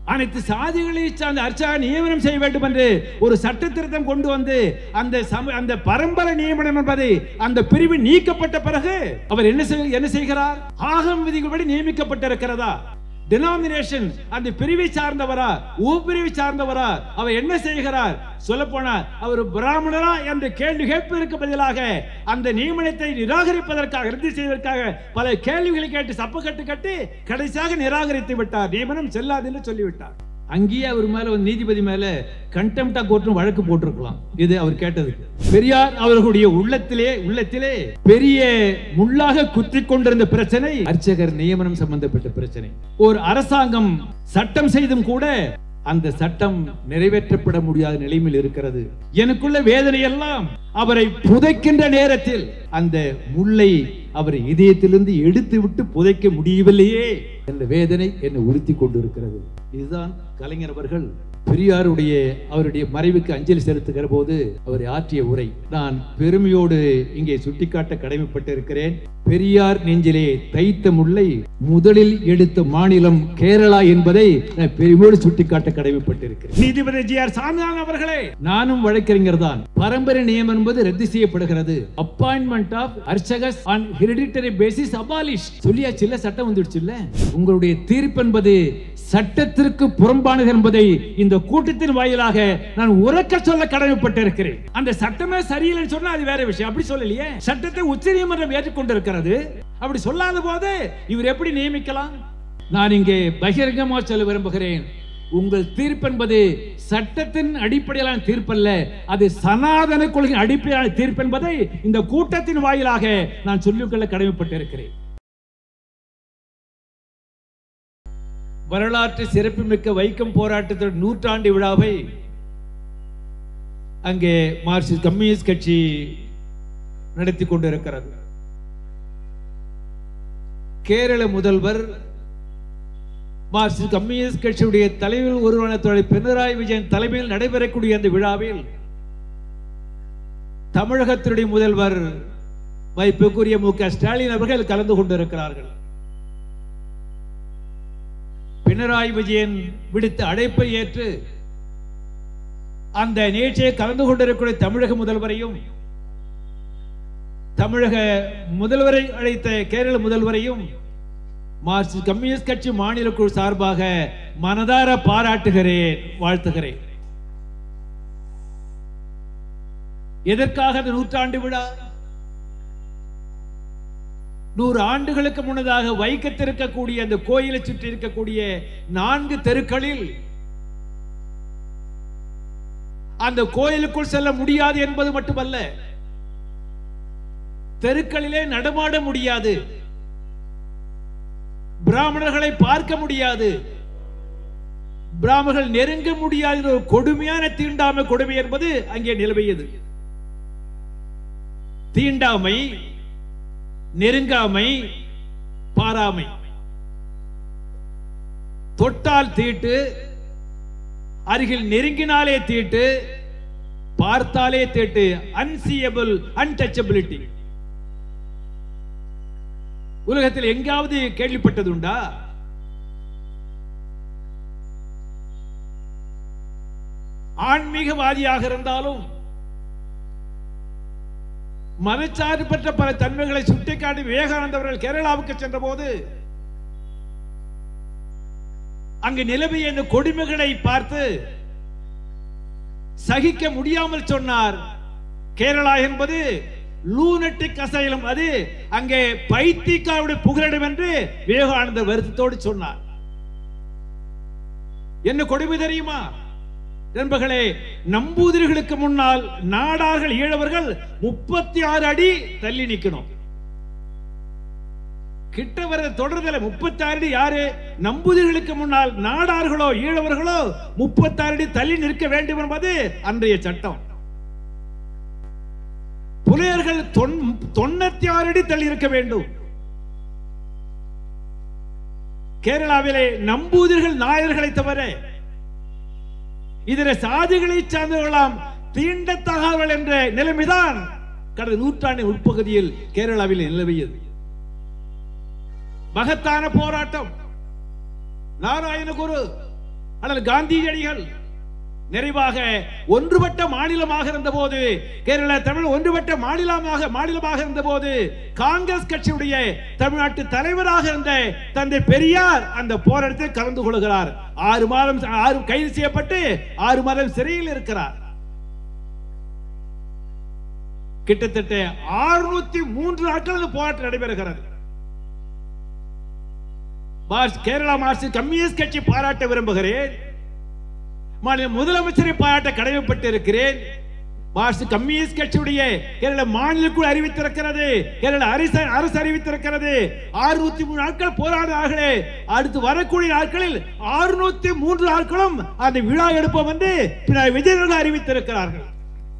அனைத்து சாதிகளை சார்ந்த அர்ச்சகர் நியமனம் செய்ய வேண்டும் என்று ஒரு சட்ட திருத்தம் கொண்டு வந்து அந்த சம அந்த பரம்பரை நியமனம் என்பது அந்த பிரிவு நீக்கப்பட்ட பிறகு அவர் என்ன செய்- என்ன செய்கிறார் ஆகம் விதிகளபடி நியமிக்கப்பட்டிருக்கிறதா டினாமினேஷன் அந்த பிரிவை சார்ந்தவரா உபிரிவை சார்ந்தவரா அவர் என்ன செய்கிறார் சொல்ல போனால் அவர் பிராமணரா என்ற கேள்வி கேட்பதற்கு பதிலாக அந்த நியமனத்தை நிராகரிப்பதற்காக ரத்து செய்வதற்காக பல கேள்விகளை கேட்டு சப்பு கட்டு கட்டி கடைசியாக நிராகரித்து விட்டார் நியமனம் செல்லாது என்று சொல்லிவிட்டார் அங்கேயே அவர் மேல வந்து நீதிபதி மேல கண்டெம்டா கோர்ட்னு வழக்கு போட்டிருக்கலாம் இது அவர் கேட்டதுக்கு பெரியார் அவர்களுடைய உள்ளத்திலே உள்ளத்திலே பெரிய முள்ளாக குத்திக் கொண்டிருந்த பிரச்சனை அர்ச்சகர் நியமனம் சம்பந்தப்பட்ட பிரச்சனை ஒரு அரசாங்கம் சட்டம் செய்தும் கூட அந்த சட்டம் நிறைவேற்றப்பட முடியாத நிலைமையில் இருக்கிறது எனக்குள்ள வேதனை எல்லாம் அவரை புதைக்கின்ற நேரத்தில் அந்த முல்லை அவர் இதயத்திலிருந்து எடுத்து விட்டு புதைக்க முடியவில்லையே என்ற வேதனை என்னை உறுத்தி கொண்டிருக்கிறது இதுதான் கலைஞர் அவர்கள் பெரியாருடைய அவருடைய மறைவுக்கு அஞ்சலி செலுத்துகிற போது அவர் ஆற்றிய உரை நான் பெருமையோடு இங்கே சுட்டிக்காட்ட கடமைப்பட்டிருக்கிறேன் பெரியார் நெஞ்சிலே தைத்த முல்லை முதலில் எடுத்த மாநிலம் கேரளா என்பதை நான் பெருமையோடு சுட்டிக்காட்ட கடமைப்பட்டிருக்கிறேன் நீதிபதி ஜி ஆர் சாமிநாதன் அவர்களே நானும் வழக்கறிஞர் தான் பரம்பரை நியமனம் என்பது ரத்து செய்யப்படுகிறது appointment of archakas on hereditary basis abolish சொல்லியாச்சு இல்ல சட்டம் வந்துடுச்சு இல்ல உங்களுடைய தீர்ப்பு என்பது சட்டத்திற்கு புறம்பானது என்பதை இந்த கூட்டத்தின் வாயிலாக நான் உறக்க சொல்ல கடமைப்பட்டிருக்கிறேன் அந்த சட்டமே சரியில்லைன்னு சொன்னா அது வேற விஷயம் அப்படி சொல்லலையே சட்டத்தை உச்சநீதிமன்றம் ஏற்றுக்கொண்டிருக்கிறது அப்படி சொல்லாத போது இவர் எப்படி நியமிக்கலாம் நான் இங்கே பகிரங்கமாக சொல்ல விரும்புகிறேன் உங்கள் தீர்ப்பு என்பது சட்டத்தின் அடிப்படையிலான தீர்ப்பல்ல அது சனாதன கொள்கையின் அடிப்படையிலான தீர்ப்பு என்பதை இந்த கூட்டத்தின் வாயிலாக நான் சொல்லிக்கொள்ள கடமைப்பட்டிருக்கிறேன் வரலாற்று சிறப்புமிக்க வைக்கம் போராட்டத்தின் நூற்றாண்டு விழாவை அங்கே மார்க்சிஸ்ட் கம்யூனிஸ்ட் கட்சி நடத்தி கொண்டிருக்கிறது கேரள முதல்வர் மார்க்சிஸ்ட் கம்யூனிஸ்ட் கட்சியுடைய தலைவர் ஒருவரான தோழர் பினராயி விஜயன் தலைமையில் நடைபெறக்கூடிய அந்த விழாவில் தமிழகத்தினுடைய முதல்வர் வைப்புக்குரிய மு க ஸ்டாலின் அவர்கள் கலந்து கொண்டிருக்கிறார்கள் பினராயி விஜயன் விடுத்த அழைப்பை ஏற்று அந்த நிகழ்ச்சியை கலந்து கொண்டிருக்கிற தமிழக முதல்வரையும் தமிழக முதல்வரை அழைத்த கேரள முதல்வரையும் மார்க்சிஸ்ட் கம்யூனிஸ்ட் கட்சி மாநில குழு சார்பாக மனதார பாராட்டுகிறேன் வாழ்த்துகிறேன் எதற்காக அந்த நூற்றாண்டு விழா நூறு ஆண்டுகளுக்கு முன்னதாக வைக்கத்திருக்கக்கூடிய அந்த கோயிலை சுற்றி இருக்கக்கூடிய நான்கு தெருக்களில் அந்த கோயிலுக்குள் செல்ல முடியாது என்பது மட்டுமல்ல தெருக்களிலே நடமாட முடியாது பிராமணர்களை பார்க்க முடியாது பிராமணர்கள் நெருங்க முடியாத ஒரு கொடுமையான தீண்டாமை கொடுமை என்பது அங்கே நிலவியது தீண்டாமை நெருங்காமை பாராமை தொட்டால் தீட்டு அருகில் நெருங்கினாலே தீட்டு பார்த்தாலே தீட்டு அன்சியபிள் அன்டச்சபிலிட்டி உலகத்தில் எங்காவது கேள்விப்பட்டதுண்டா ஆன்மீகவாதியாக இருந்தாலும் மதச்சார்பற்ற பல தன்மைகளை சுட்டிக்காட்டி விவேகானந்த அவர்கள் கேரளாவுக்கு சென்ற போது அங்கு நிலவிய இந்த கொடுமைகளை பார்த்து சகிக்க முடியாமல் சொன்னார் கேரளா என்பது லூனட்டிக் அசைலம் அது அங்கே பைத்தியக்காருடைய புகலிடம் என்று விவேகானந்தர் வருத்தத்தோடு சொன்னார் என்ன கொடுமை தெரியுமா நண்பர்களே நம்பூதிரிகளுக்கு முன்னால் நாடார்கள் ஈழவர்கள் முப்பத்தி ஆறு அடி தள்ளி நிக்கணும் கிட்ட வர தொடர்தல முப்பத்தி ஆறு அடி யாரு நம்பூதிரிகளுக்கு முன்னால் நாடார்களோ ஈழவர்களோ முப்பத்தி ஆறு அடி தள்ளி நிற்க வேண்டும் என்பது அன்றைய சட்டம் புலையர்கள் தொண்ணூத்தி ஆறு அடி தள்ளி இருக்க வேண்டும் கேரளாவிலே நம்பூதிர்கள் நாயர்களை தவிர இதர சாதிகளை சார்ந்தவர்களாம் தீண்டத்தகாதவர்கள் என்ற நிலைமைதான் கடந்த நூற்றாண்டின் உட்பகுதியில் கேரளாவில் நிலவியது மகத்தான போராட்டம் நாராயண குரு ஆனால் காந்தியடிகள் நிறைவாக ஒன்றுபட்ட மாநிலமாக இருந்தபோது கேரள தமிழ் ஒன்றுபட்ட மாநிலமாக மாநிலமாக இருந்தபோது காங்கிரஸ் கட்சியுடைய தமிழ்நாட்டு தலைவராக இருந்த தந்தை பெரியார் அந்த போராட்டத்தில் கலந்து கொள்கிறார் ஆறு மாதம் ஆறு கைது செய்யப்பட்டு ஆறு மாதம் சிறையில் இருக்கிறார் கிட்டத்தட்ட ஆறுநூத்தி மூன்று நாட்கள் அந்த போராட்டம் நடைபெறுகிறது மார்க்ஸ் கேரளா மார்க்சிஸ்ட் கம்யூனிஸ்ட் கட்சி பாராட்ட விரும்புகிறேன் மாநில முதலமைச்சரை பாராட்ட கடமைப்பட்டு இருக்கிறேன் மார்க்சிஸ்ட் கம்யூனிஸ்ட் கட்சியுடைய கேரள மாநில குழு அறிவித்திருக்கிறது கேரள அரசு அரசு அறிவித்திருக்கிறது ஆறுநூத்தி மூணு நாட்கள் போராடுகிறார்களே அடுத்து வரக்கூடிய நாட்களில் ஆறுநூத்தி மூன்று நாட்களும் அந்த விழா எடுப்போம் என்று பின்னர் விஜயர்கள் அறிவித்திருக்கிறார்கள்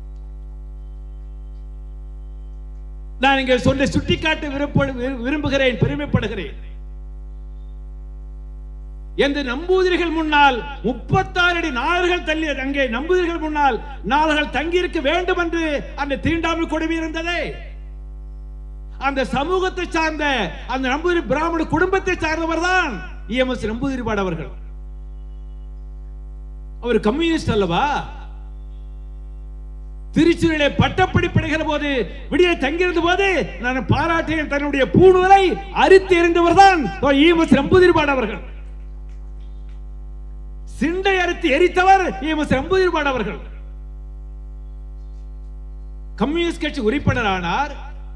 நான் இங்கே சொல்ல சுட்டிக்காட்ட விருப்ப விரும்புகிறேன் பெருமைப்படுகிறேன் எந்த நம்பூதிரிகள் முன்னால் முப்பத்தாறு அடி நாள்கள் தள்ளி அங்கே நம்பூதிரிகள் முன்னால் நாள்கள் தங்கியிருக்க வேண்டும் என்று அந்த தீண்டாமை கொடுமை இருந்ததே அந்த சமூகத்தை சார்ந்த அந்த நம்பூதிரி பிராமண குடும்பத்தை சார்ந்தவர் தான் இஎம்எஸ் நம்பூதிரிபாடு அவர்கள் அவர் கம்யூனிஸ்ட் அல்லவா திருச்சியிலே பட்டப்படி படிக்கிற போது விடிய தங்கியிருந்த போது நான் பாராட்டிய தன்னுடைய பூணுதலை அரித்து எறிந்தவர் தான் இஎம்எஸ் நம்பூதிரிபாடு அவர்கள் சிண்டை அறுத்து எரித்தவர் இஎம்எஸ் நம்பூதிரிபாடு அவர்கள் கம்யூனிஸ்ட் கட்சி உறுப்பினர் ஆனார்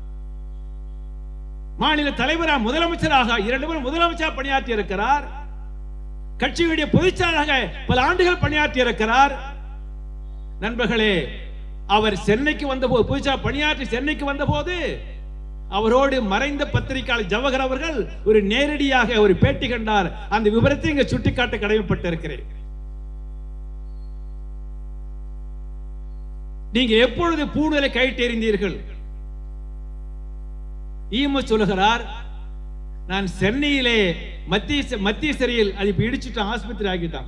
மாநில தலைவராக முதலமைச்சராக இரண்டு பேரும் முதலமைச்சராக பணியாற்றி இருக்கிறார் கட்சியுடைய பொதுச்செயலாளராக பல ஆண்டுகள் பணியாற்றி இருக்கிறார் நண்பர்களே அவர் சென்னைக்கு வந்தபோது புதுச்சா பணியாற்றி சென்னைக்கு வந்தபோது அவரோடு மறைந்த பத்திரிகையாளர் ஜவஹர் அவர்கள் ஒரு நேரடியாக ஒரு பேட்டி கண்டார் அந்த விவரத்தை இங்க சுட்டிக்காட்ட கடமைப்பட்டிருக்கிறேன் நீங்க எப்பொழுது பூணலை கைட்டு எறிந்தீர்கள் ஈம சொல்லுகிறார் நான் சென்னையிலே மத்திய மத்திய சிறையில் அது இப்ப இடிச்சுட்டான் ஆஸ்பத்திரி ஆகிட்டான்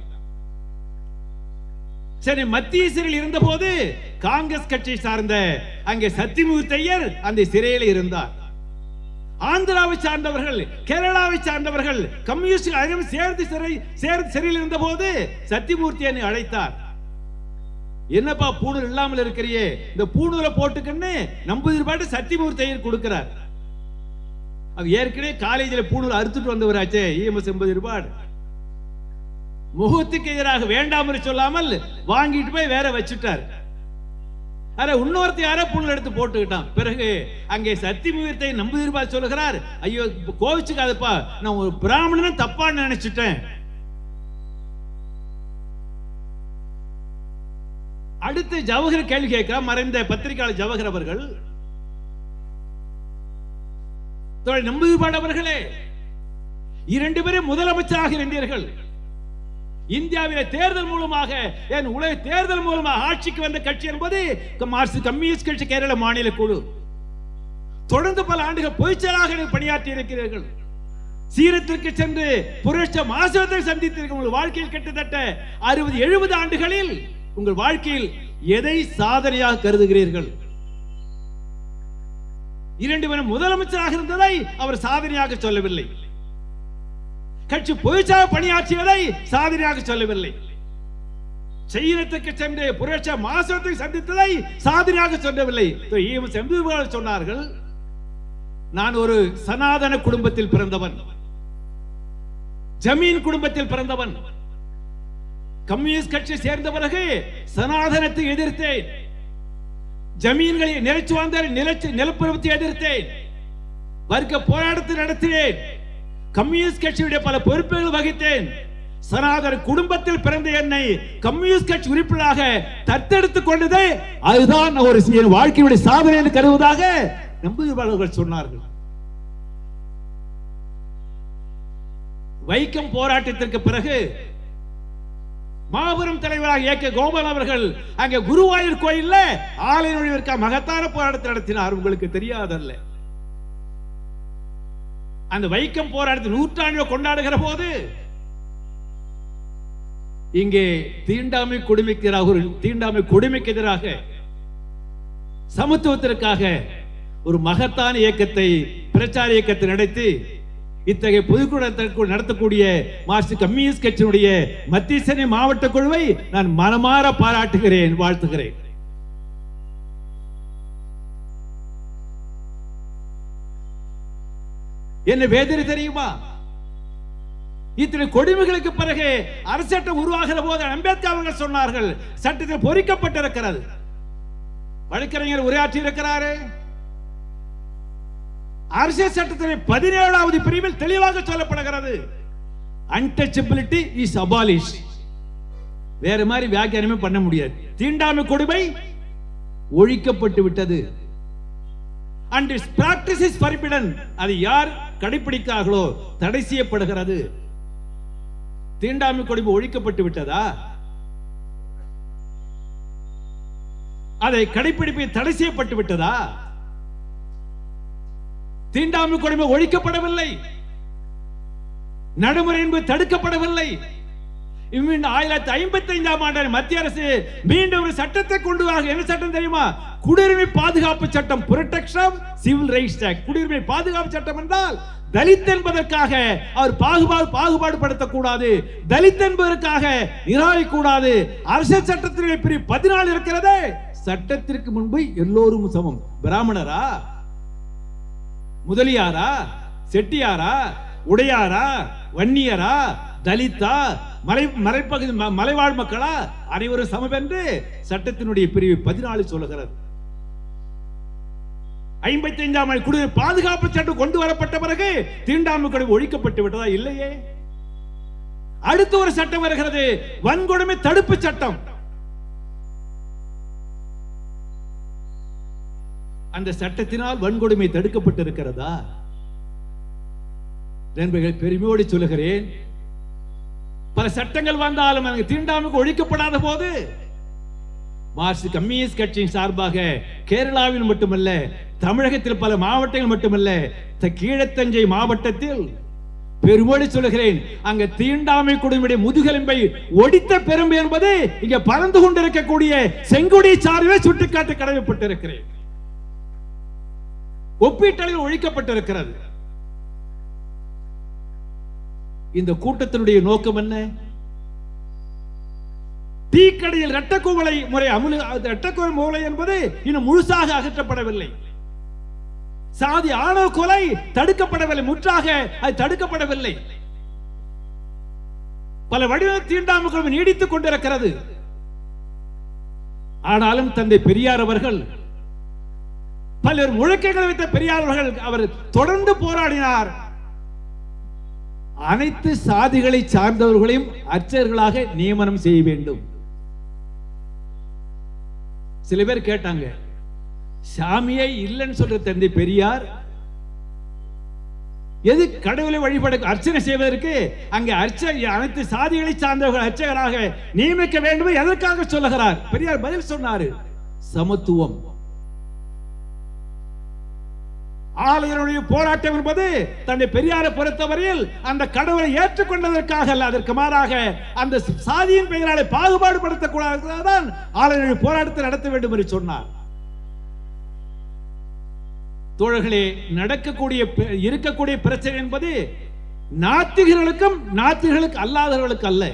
சரி மத்திய சிறையில் இருந்தபோது காங்கிரஸ் கட்சி சார்ந்த அங்கே சத்தியமூர்த்தையர் அந்த சிறையில் இருந்தார் ஆந்திராவை சார்ந்தவர்கள் கேரளாவை சார்ந்தவர்கள் கம்யூனிஸ்ட் அனைவரும் சேர்ந்து சிறை சேர்ந்து சிறையில் இருந்தபோது சத்தியமூர்த்தி என்னை அழைத்தார் என்னப்பா பூணூல் இல்லாமல் இருக்கிறியே இந்த பூணூலை போட்டுக்கன்னு நம்புதிர் பாட்டு சத்தியமூர்த்தி கொடுக்கிறார் அவர் ஏற்கனவே காலேஜில் பூணூல் அறுத்துட்டு வந்தவராச்சே இஎம்எஸ் எண்பது ரூபாய் முகத்துக்கு எதிராக வேண்டாம் என்று சொல்லாமல் வாங்கிட்டு போய் வேற வச்சுட்டார் அரை இன்னொருத்த யாரோ புண்ணு எடுத்து போட்டுக்கிட்டான் பிறகு அங்கே சத்தியமூர்த்தை நம்புதிருப்பா சொல்லுகிறார் ஐயோ கோவிச்சுக்காதப்பா நான் ஒரு பிராமணன் தப்பா நினைச்சிட்டேன் அடுத்து ஜவஹர் கேள்வி கேட்கிறார் மறைந்த பத்திரிகையாளர் ஜவஹர் அவர்கள் நம்புதிருப்பாடு அவர்களே இரண்டு பேரும் முதலமைச்சராக இருந்தீர்கள் இந்தியாவில தேர்தல் மூலமாக என் உலக தேர்தல் மூலமாக ஆட்சிக்கு வந்த கட்சி என்பது மார்க்சிஸ்ட் கம்யூனிஸ்ட் கட்சி கேரள மாநில குழு தொடர்ந்து பல ஆண்டுகள் பொதுச்செயலாக பணியாற்றி இருக்கிறீர்கள் சீரத்திற்கு சென்று புரட்ச மாசத்தை சந்தித்தீர்கள் உங்கள் வாழ்க்கையில் கிட்டத்தட்ட அறுபது எழுபது ஆண்டுகளில் உங்கள் வாழ்க்கையில் எதை சாதனையாக கருதுகிறீர்கள் இரண்டு பேரும் முதலமைச்சராக இருந்ததை அவர் சாதனையாக சொல்லவில்லை கட்சி பொதுச்சாக பணியாற்றியதை சாதனையாக சொல்லவில்லை செய்யனத்துக்கு சென்று புரட்ச மாசத்தை சந்தித்ததை சாதனையாக சொல்லவில்லை செம்புகள் சொன்னார்கள் நான் ஒரு சனாதன குடும்பத்தில் பிறந்தவன் ஜமீன் குடும்பத்தில் பிறந்தவன் கம்யூனிஸ்ட் கட்சி சேர்ந்த பிறகு சனாதனத்தை எதிர்த்தேன் ஜமீன்களை நிலைச்சு வந்த நிலச்சு நிலப்பரவத்தை எதிர்த்தேன் வர்க்க போராட்டத்தை நடத்தினேன் கம்யூனிஸ்ட் கட்சியுடைய பல பொறுப்புகள் வகித்தேன் சனாதன குடும்பத்தில் பிறந்த என்னை கம்யூனிஸ்ட் கட்சி உறுப்பினராக தத்தெடுத்துக் கொண்டதே அதுதான் ஒரு என் வாழ்க்கையுடைய சாதனை என்று கருதுவதாக நம்புகிறவர்கள் சொன்னார்கள் வைக்கம் போராட்டத்திற்கு பிறகு மாபெரும் தலைவராக ஏக்க கோபால் அவர்கள் அங்கே குருவாயூர் கோயில்ல ஆலய நுழைவிற்காக மகத்தான போராட்டத்தை நடத்தினார் உங்களுக்கு தெரியாதல்ல அந்த வைக்கம் போராட்டத்தை நூற்றாண்டு கொண்டாடுகிற போது இங்கே தீண்டாமை கொடுமைக்கு எதிராக ஒரு தீண்டாமை கொடுமைக்கு எதிராக சமத்துவத்திற்காக ஒரு மகத்தான இயக்கத்தை பிரச்சார இயக்கத்தை நடத்தி இத்தகைய பொதுக்குழு நடத்தக்கூடிய மார்க்சிஸ்ட் கம்யூனிஸ்ட் கட்சியினுடைய மத்திய சென்னை மாவட்ட குழுவை நான் மனமாற பாராட்டுகிறேன் வாழ்த்துகிறேன் என்ன வேதனை தெரியுமா இத்தனை கொடுமைகளுக்கு பிறகு அரசட்டம் உருவாகிற போது அம்பேத்கர் அவர்கள் சொன்னார்கள் சட்டத்தில் பொறிக்கப்பட்டிருக்கிறது வழக்கறிஞர் உரையாற்றி இருக்கிறாரு அரசியல் சட்டத்தின் பதினேழாவது பிரிவில் தெளிவாக சொல்லப்படுகிறது அன்டச்சபிலிட்டி இஸ் அபாலிஷ் வேற மாதிரி வியாக்கியானமே பண்ண முடியாது தீண்டாமை கொடுமை ஒழிக்கப்பட்டு விட்டது and is practice is forbidden அது யார் கடைபிடிக்கார்களோ தடை செய்யப்படுகிறது தீண்டாமை கொடுமை ஒழிக்கப்பட்டு விட்டதா அதை கடைபிடிப்பை தடை செய்யப்பட்டு விட்டதா தீண்டாமை கொடுமை ஒழிக்கப்படவில்லை நடைமுறை என்பது தடுக்கப்படவில்லை இன்னும் ஆயிரத்தி ஐம்பத்தி ஐந்தாம் ஆண்டு மத்திய அரசு மீண்டும் ஒரு சட்டத்தை கொண்டு வராங்க என்ன சட்டம் தெரியுமா குடியுரிமை பாதுகாப்பு சட்டம் புரொடெக்ஷன் சிவில் ரைட்ஸ் ஆக்ட் குடியுரிமை பாதுகாப்பு சட்டம் என்றால் தலித் என்பதற்காக அவர் பாகுபாடு பாகுபாடு படுத்தக்கூடாது தலித் என்பதற்காக நிராகரிக்கூடாது அரசியல் சட்டத்தினுடைய பிரிவு பதினாலு இருக்கிறதே சட்டத்திற்கு முன்பு எல்லோரும் சமம் பிராமணரா முதலியாரா செட்டியாரா உடையாரா வன்னியரா தலித்தா மலை மலைப்பகுதி ம- மலைவாழ் மக்களா அனைவரும் சமம் என்று சட்டத்தினுடைய பிரிவு பதினாலு சொல்லுகிறது ஐம்பத்தி ஐந்தாம் ஆண்டு குடியுரிமை பாதுகாப்பு சட்டம் கொண்டு வரப்பட்ட பிறகு தீண்டாமை கொடுமை ஒழிக்கப்பட்டு விட்டதா இல்லையே அடுத்து ஒரு சட்டம் வருகிறது வன்கொடுமை தடுப்பு சட்டம் அந்த சட்டத்தினால் வன்கொடுமை தடுக்கப்பட்டிருக்கிறதா நண்பர்கள் பெருமையோடு சொல்லுகிறேன் பல சட்டங்கள் வந்தாலும் அங்கு தீண்டாமைக்கு ஒழிக்கப்படாத போது மார்க்சிஸ்ட் கம்யூனிஸ்ட் கட்சியின் சார்பாக கேரளாவில் மட்டுமல்ல தமிழகத்தில் பல மாவட்டங்கள் மட்டுமல்ல த- கீழத்தஞ்சை மாவட்டத்தில் பெருமோடி சொல்லுகிறேன் அங்க தீண்டாமை கொடுமையுடைய முதுகெலும்பை ஒடித்த பெரும்பு என்பது இங்க பறந்து கொண்டிருக்கக்கூடிய செங்குடி சார்பே சுட்டிக்காட்ட கடமைப்பட்டிருக்கிறேன் ஒப்பீட்டளவில் ஒழிக்கப்பட்டிருக்கிறது இந்த கூட்டத்தினுடைய நோக்கம் என்ன டீக்கடையில் இரட்டக்குவளை முறை அமுலு இரட்டக்குவளை மூலை என்பது இன்னும் முழுசாக அகற்றப்படவில்லை சாதி ஆணவ கொலை தடுக்கப்படவில்லை முற்றாக அது தடுக்கப்படவில்லை பல வடிவ தீண்டாமல் நீடித்துக் கொண்டிருக்கிறது ஆனாலும் தந்தை பெரியார் அவர்கள் பலர் முழக்கங்களை வைத்த பெரியார் அவர்கள் அவர் தொடர்ந்து போராடினார் அனைத்து சாதிகளை சார்ந்தவர்களையும் அர்ச்சகர்களாக நியமனம் செய்ய வேண்டும் சில பேர் கேட்டாங்க சாமியே இல்லைன்னு சொல்ற தந்தை பெரியார் எது கடவுளை வழிபட அர்ச்சனை செய்வதற்கு அங்கே அர்ச்ச அனைத்து சாதிகளை சார்ந்தவர்கள் அர்ச்சகராக நியமிக்க வேண்டும் எதற்காக சொல்லுகிறார் பெரியார் பதில் சொன்னாரு சமத்துவம் ஆலயனுடைய போராட்டம் என்பது தன்னை பெரியாரை பொறுத்தவரையில் அந்த கடவுளை ஏற்றுக்கொண்டதற்காக அல்ல அதற்கு மாறாக அந்த சாதியின் பெயராலே பாகுபாடு படுத்தக்கூடாதுதான் ஆலயனுடைய போராட்டத்தை நடத்த வேண்டும் என்று சொன்னார் தோழர்களே நடக்கக்கூடிய பி- இருக்கக்கூடிய பிரச்சனை என்பது நாத்திகர்களுக்கும் நாத்திகர்களுக்கு அல்லாதவர்களுக்கு அல்ல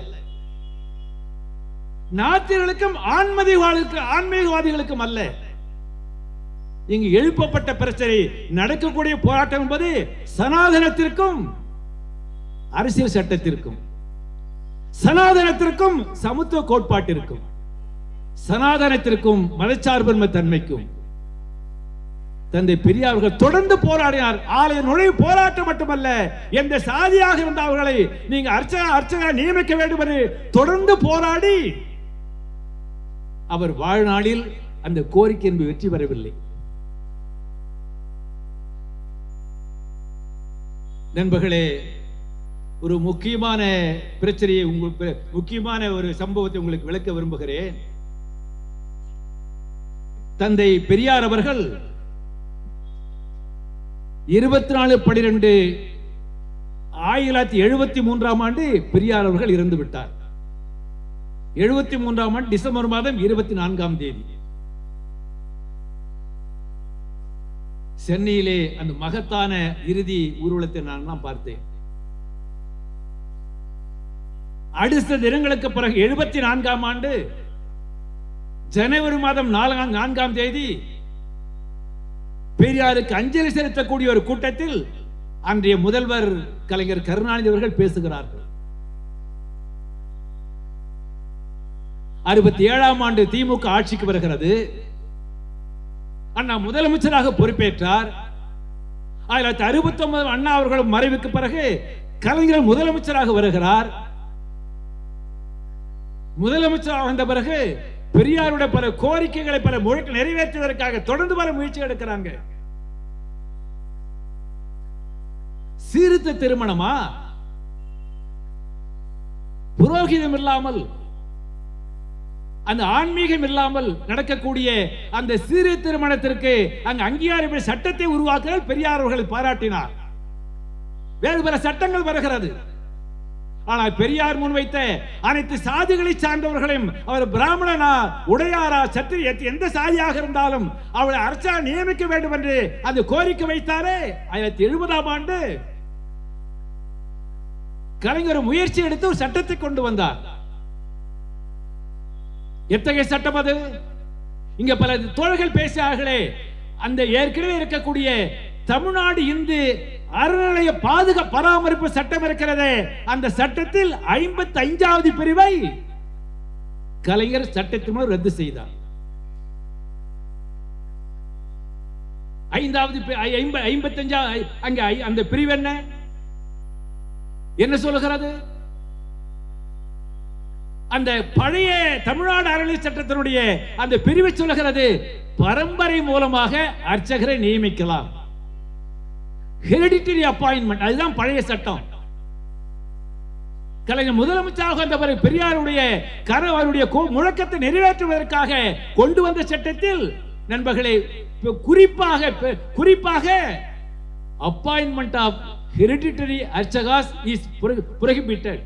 நாத்திகர்களுக்கும் ஆன்மதிவாளுக்கு ஆன்மீகவாதிகளுக்கும் அல்ல இங்கு எழுப்பப்பட்ட பிரச்சனை நடக்கக்கூடிய போராட்டம் என்பது சனாதனத்திற்கும் அரசியல் சட்டத்திற்கும் சனாதனத்திற்கும் சமத்துவ கோட்பாட்டிற்கும் சனாதனத்திற்கும் மதச்சார்பின்மை தன்மைக்கும் தந்தை பெரியார்கள் தொடர்ந்து போராடினார் ஆலய நுழைவு போராட்டம் மட்டுமல்ல எந்த சாதியாக இருந்த அவர்களை நீங்க அர்ச்சக அர்ச்சகரை நியமிக்க வேண்டும் என்று தொடர்ந்து போராடி அவர் வாழ்நாளில் அந்த கோரிக்கை என்பது வெற்றி பெறவில்லை நண்பர்களே ஒரு முக்கியமான பிரச்சனையை உங்களுக்கு முக்கியமான ஒரு சம்பவத்தை உங்களுக்கு விளக்க விரும்புகிறேன் தந்தை பெரியார் அவர்கள் இருபத்தி நாலு பனிரெண்டு ஆயிரத்தி தொள்ளாயிரத்தி எழுபத்தி மூன்றாம் ஆண்டு பெரியார் அவர்கள் இறந்து விட்டார் எழுபத்தி மூன்றாம் ஆண்டு டிசம்பர் மாதம் இருபத்தி நான்காம் தேதி சென்னையிலே அந்த மகத்தான இறுதி ஊர்வலத்தை நான் பார்த்தேன் அடுத்த தினங்களுக்கு பிறகு எழுபத்தி நான்காம் ஆண்டு ஜனவரி மாதம் நான்காம் நான்காம் தேதி பெரியாருக்கு அஞ்சலி செலுத்தக்கூடிய ஒரு கூட்டத்தில் அன்றைய முதல்வர் கலைஞர் கருணாநிதி அவர்கள் பேசுகிறார்கள் அறுபத்தி ஏழாம் ஆண்டு திமுக ஆட்சிக்கு வருகிறது அண்ணா முதலமைச்சராக பொறுப்பேற்றார் ஆயிரத்தி தொள்ளாயிரத்தி அறுபத்தி ஒன்பது அண்ணா அவர்கள் மறைவுக்கு பிறகு கலைஞர் முதலமைச்சராக வருகிறார் முதலமைச்சராக வந்த பிறகு பெரியாருடைய பல கோரிக்கைகளை பல முழக்க நிறைவேற்றுவதற்காக தொடர்ந்து பல முயற்சி எடுக்கிறாங்க சீர்திருத்த திருமணமா புரோகிதம் இல்லாமல் அந்த ஆன்மீகம் இல்லாமல் நடக்கக்கூடிய அந்த சிறு திருமணத்திற்கு அங்கு அங்கீகாரம் சட்டத்தை உருவாக்குதல் பெரியார் அவர்கள் பாராட்டினார் வேறு பல சட்டங்கள் வருகிறது ஆனால் பெரியார் முன்வைத்த அனைத்து சாதிகளை சார்ந்தவர்களையும் அவர் பிராமணனா உடையாரா சத்திரி எந்த சாதியாக இருந்தாலும் அவளை அரசா நியமிக்க வேண்டும் என்று அந்த கோரிக்கை வைத்தாரே ஆயிரத்தி எழுபதாம் ஆண்டு கலைஞர் முயற்சி எடுத்து ஒரு சட்டத்தை கொண்டு வந்தார் எத்தகைய சட்டம் அது இங்க பல தோழர்கள் பேசினார்களே அந்த ஏற்கனவே இருக்கக்கூடிய தமிழ்நாடு இந்து அறநிலைய பாதுகா பராமரிப்பு சட்டம் இருக்கிறதே அந்த சட்டத்தில் ஐம்பத்தி ஐந்தாவது பிரிவை கலைஞர் சட்டத்தின் மூலம் ரத்து செய்தார் ஐந்தாவது ஐம்பத்தி அஞ்சாவது அங்க ஐ- அந்த பிரிவு என்ன என்ன சொல்லுகிறது அந்த பழைய தமிழ்நாடு அறநிலை சட்டத்தினுடைய அந்த பிரிவு சொல்லுகிறது பரம்பரை மூலமாக அர்ச்சகரை நியமிக்கலாம் ஹெரிடிட்டரி அப்பாயின்மெண்ட் அதுதான் பழைய சட்டம் கலைஞர் முதலமைச்சராக வந்த பிறகு பெரியாருடைய கர அவருடைய கோ- முழக்கத்தை நிறைவேற்றுவதற்காக கொண்டு வந்த சட்டத்தில் நண்பர்களே இப்ப குறிப்பாக இப்ப குறிப்பாக appointment of hereditary archakas is prohibited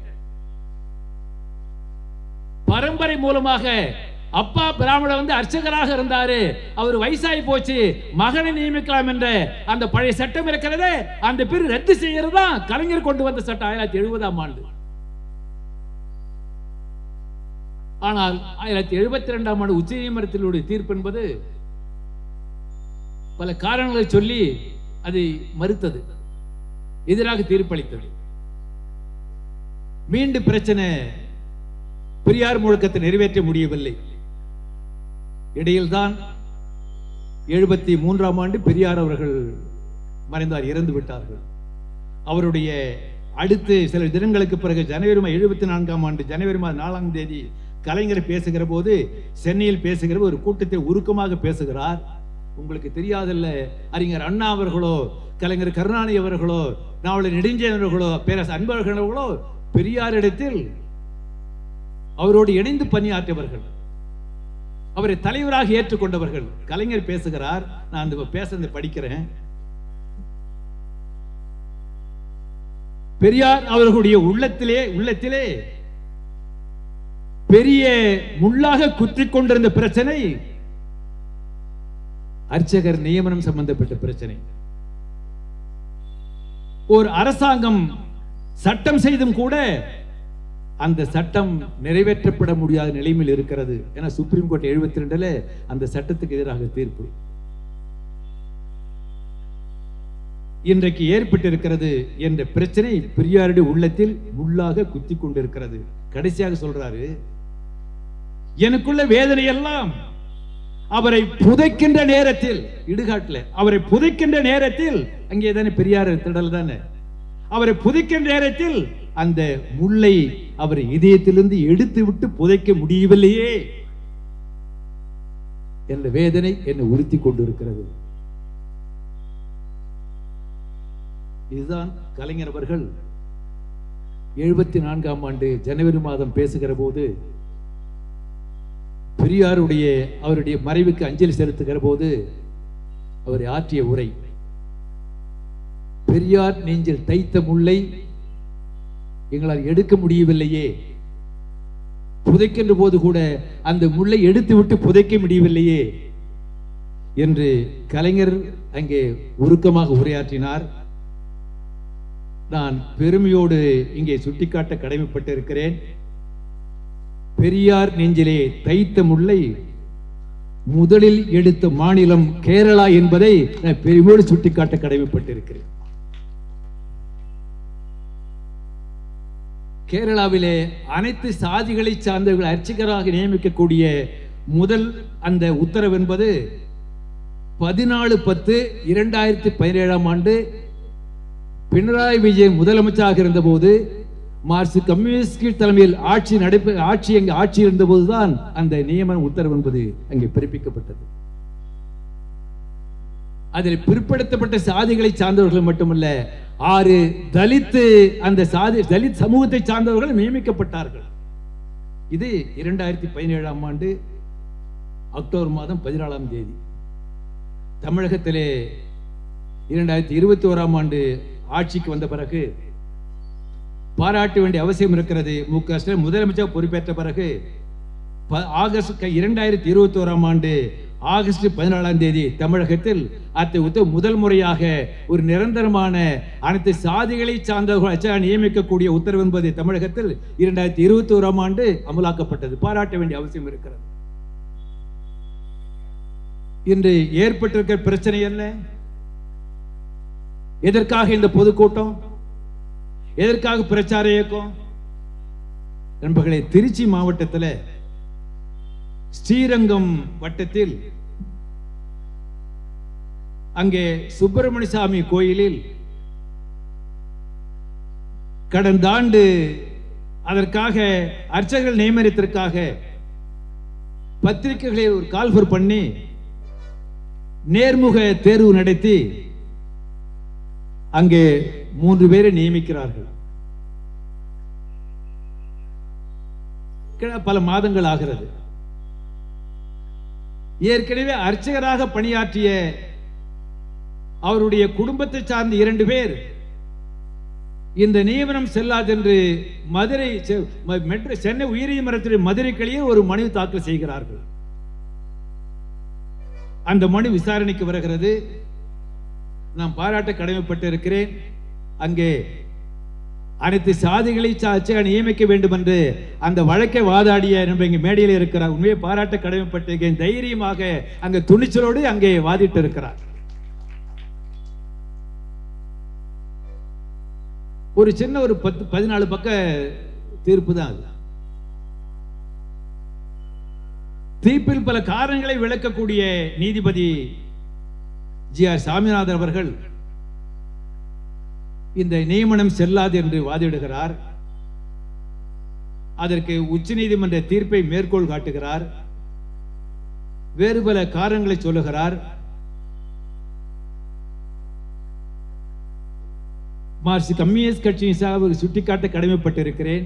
பரம்பரை மூலமாக அப்பா பிராமணர் வந்து அர்ச்சகராக இருந்தாரு அவர் வயசாகி போச்சு மகனை நியமிக்கலாம் என்ற அந்த பழைய சட்டம் இருக்கிறதே அந்த பேர் ரத்து செய்யறது தான் கலைஞர் கொண்டு வந்த சட்டம் ஆயிரத்தி எழுபதாம் ஆண்டு ஆனால் ஆயிரத்தி எழுபத்தி ரெண்டாம் ஆண்டு உச்ச நீதிமன்றத்தினுடைய தீர்ப்பு என்பது பல காரணங்களை சொல்லி அதை மறுத்தது எதிராக தீர்ப்பளித்தது மீண்டும் பிரச்சனை பெரியார் முழக்கத்தை நிறைவேற்ற முடியவில்லை இடையில்தான் எழுபத்தி மூன்றாம் ஆண்டு பெரியார் அவர்கள் மறைந்தார் இறந்து விட்டார்கள் அவருடைய அடுத்து சில தினங்களுக்கு பிறகு ஜனவரி மாதம் எழுபத்தி நான்காம் ஆண்டு ஜனவரி மாதம் நாலாம் தேதி கலைஞர் பேசுகிற போது சென்னையில் பேசுகிற ஒரு கூட்டத்தை உருக்கமாக பேசுகிறார் உங்களுக்கு தெரியாதல்ல அறிஞர் அண்ணா அவர்களோ கலைஞர் கருணாநிதி அவர்களோ நாவலர் நெடுஞ்செழியன் அவர்களோ பேரரசு அன்பர்களோ பெரியாரிடத்தில் அவரோடு இணைந்து பணியாற்றியவர்கள் அவரை தலைவராக ஏற்றுக்கொண்டவர்கள் கலைஞர் பேசுகிறார் நான் அந்த பேசுறதை படிக்கிறேன் பெரியார் அவர்களுடைய உள்ளத்திலே உள்ளத்திலே பெரிய முள்ளாக குத்திக் கொண்டிருந்த பிரச்சனை அர்ச்சகர் நியமனம் சம்பந்தப்பட்ட பிரச்சனை ஒரு அரசாங்கம் சட்டம் செய்தும் கூட அந்த சட்டம் நிறைவேற்றப்பட முடியாத நிலைமையில் இருக்கிறது ஏன்னா சுப்ரீம் கோர்ட் எழுபத்தி ரெண்டுல அந்த சட்டத்துக்கு எதிராக தீர்ப்பு இன்றைக்கு ஏற்பட்டிருக்கிறது என்ற பிரச்சனை பெரியாருடைய உள்ளத்தில் முள்ளாக குத்தி கொண்டிருக்கிறது கடைசியாக சொல்றாரு எனக்குள்ள வேதனை எல்லாம் அவரை புதைக்கின்ற நேரத்தில் இடுகாட்டுல அவரை புதைக்கின்ற நேரத்தில் அங்கே தானே பெரியார் திடல் தானே அவரை புதைக்கின்ற நேரத்தில் அந்த முல்லை அவர் இதயத்திலிருந்து எடுத்து விட்டு புதைக்க முடியவில்லையே என்ற வேதனை என்னை உறுத்தி கொண்டிருக்கிறது இதுதான் கலைஞர் அவர்கள் எழுபத்தி நான்காம் ஆண்டு ஜனவரி மாதம் பேசுகிற போது பெரியாருடைய அவருடைய மறைவுக்கு அஞ்சலி செலுத்துகிற போது அவர் ஆற்றிய உரை பெரியார் நெஞ்சில் தைத்த முல்லை எங்களால் எடுக்க முடியவில்லையே புதைக்கின்ற போது கூட அந்த முல்லை எடுத்து விட்டு புதைக்க முடியவில்லையே என்று கலைஞர் அங்கே உருக்கமாக உரையாற்றினார் நான் பெருமையோடு இங்கே சுட்டிக்காட்ட கடமைப்பட்டிருக்கிறேன் பெரியார் நெஞ்சிலே தைத்த முல்லை முதலில் எடுத்த மாநிலம் கேரளா என்பதை நான் பெருமையோடு சுட்டிக்காட்ட கடமைப்பட்டிருக்கிறேன் கேரளாவிலே அனைத்து சாதிகளை சார்ந்தவர்கள் அர்ச்சகராக நியமிக்கக்கூடிய முதல் அந்த உத்தரவு என்பது பதினாலு பத்து இரண்டாயிரத்தி பதினேழாம் ஆண்டு பினராயி விஜயன் முதலமைச்சராக இருந்தபோது மார்க்சிஸ்ட் கம்யூனிஸ்ட் தலைமையில் ஆட்சி நடைபெ ஆட்சி அங்கே ஆட்சி இருந்தபோதுதான் அந்த நியமன உத்தரவு என்பது அங்கே பிறப்பிக்கப்பட்டது அதில் பிற்படுத்தப்பட்ட சாதிகளை சார்ந்தவர்கள் மட்டுமல்ல ஆறு தலித்து அந்த சாதி தலித் சமூகத்தை சார்ந்தவர்கள் நியமிக்கப்பட்டார்கள் இது இரண்டாயிரத்தி பதினேழாம் ஆண்டு அக்டோபர் மாதம் பதினாலாம் தேதி தமிழகத்திலே இரண்டாயிரத்தி இருபத்தி ஓராம் ஆண்டு ஆட்சிக்கு வந்த பிறகு பாராட்ட வேண்டிய அவசியம் இருக்கிறது மு க ஸ்டாலின் முதலமைச்சர் பொறுப்பேற்ற பிறகு ப- ஆகஸ்ட் க- இரண்டாயிரத்தி இருபத்தி ஓராம் ஆண்டு ஆகஸ்ட் பதினாலாம் தேதி தமிழகத்தில் அத்தை உத்த முதல் முறையாக ஒரு நிரந்தரமான அனைத்து சாதிகளை சார்ந்தவர்கள் அச்சா நியமிக்கக்கூடிய உத்தரவு என்பது தமிழகத்தில் இரண்டாயிரத்தி இருபத்தி ஓராம் ஆண்டு அமலாக்கப்பட்டது பாராட்ட வேண்டிய அவசியம் இருக்கிறது இன்று ஏற்பட்டிருக்கிற பிரச்சனை என்ன எதற்காக இந்த பொதுக்கூட்டம் எதற்காக பிரச்சார இயக்கம் நண்பர்களே திருச்சி மாவட்டத்தில் ஸ்ரீரங்கம் வட்டத்தில் அங்கே சுப்பிரமணிய சாமி கோயிலில் கடந்த ஆண்டு அதற்காக அர்ச்சகர்கள் நியமனத்திற்காக பத்திரிகைகளை ஒரு கால்பர் பண்ணி நேர்முக தேர்வு நடத்தி அங்கே மூன்று பேரை நியமிக்கிறார்கள் கிட- பல மாதங்கள் ஆகிறது ஏற்கனவே அர்ச்சகராக பணியாற்றிய அவருடைய குடும்பத்தை சார்ந்த இரண்டு பேர் இந்த நியமனம் செல்லாதென்று மதுரை செ- ம- மெட்ரோ சென்னை உயர்நீதிமன்றத்தில் மதுரை கிளையே ஒரு மனு தாக்கல் செய்கிறார்கள் அந்த மனு விசாரணைக்கு வருகிறது நான் பாராட்ட கடமைப்பட்டு இருக்கிறேன் அங்கே அனைத்து சாதிகளை சாட்சியாக நியமிக்க வேண்டும் என்று அந்த வழக்கை வாதாடிய நம்ம இங்க மேடையில் இருக்கிறார் உண்மையை பாராட்ட கடமைப்பட்டிருக்கேன் தைரியமாக அங்கே துணிச்சலோடு அங்கே வாதிட்டு இருக்கிறார் ஒரு சின்ன ஒரு பத்து பதினாலு பக்க தீர்ப்பு தான் அது தீர்ப்பில் பல காரணங்களை விளக்கக்கூடிய நீதிபதி ஜி ஆர் சாமிநாதன் அவர்கள் இந்த நியமனம் செல்லாது என்று வாதிடுகிறார் அதற்கு உச்சநீதிமன்ற தீர்ப்பை மேற்கோள் காட்டுகிறார் வேறு பல காரணங்களை சொல்லுகிறார் மார்க்சிஸ்ட் கம்யூனிஸ்ட் கட்சியின் சார்பில் சுட்டிக்காட்ட கடமைப்பட்டிருக்கிறேன்